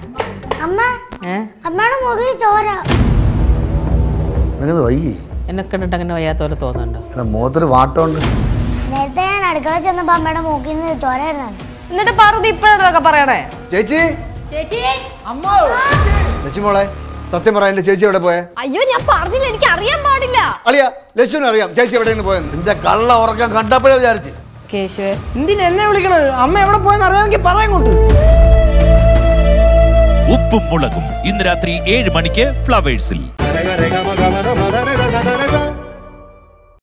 അമ്മ ഏ അമ്മയുടെ മുഖിൽ ചോര നിനക്കത് വൈകി എന്നെ കണ്ടിട്ട് അങ്ങനെ വയ്യാത്ത പോലെ തോന്നുന്നുണ്ടോ എന്റെ മുഖത്തൊരു വാട്ടമുണ്ട് നേരത്തെ ഞാൻ അടുക്കള ചെന്നപ്പോ അമ്മയുടെ മൂക്കിൽ നിന്ന് ചോര വരുന്നുണ്ട് എന്നിട്ട് പാർവതി ഇപ്പോഴൊക്കെ പറയണേ ചേച്ചി ലക്ഷ്മി മോളെ സത്യം പറയാ എന്റെ ചേച്ചി എവിടെ പോയെ അയ്യോ ഞാൻ പറഞ്ഞില്ല എനിക്ക് അറിയാൻ പാടില്ല അളിയ ലക്ഷ്മിന് അറിയാം ചേച്ചി എവിടെയാണ് പോയെന്ന് നിന്റെ കള്ള ഉറക്കം കണ്ടപ്പോഴേ വിചാരിച്ചു കേശുവേ എന്തിനാ എന്നെ വിളിക്കണത് അമ്മ എവിടെ പോയെന്ന് അറിയാമെങ്കിൽ പറയാൻ കൊണ്ട് ഉപ്പും മുളകും ഇന്ന് രാത്രി ഏഴ് മണിക്ക് ഫ്ലവേഴ്സിൽ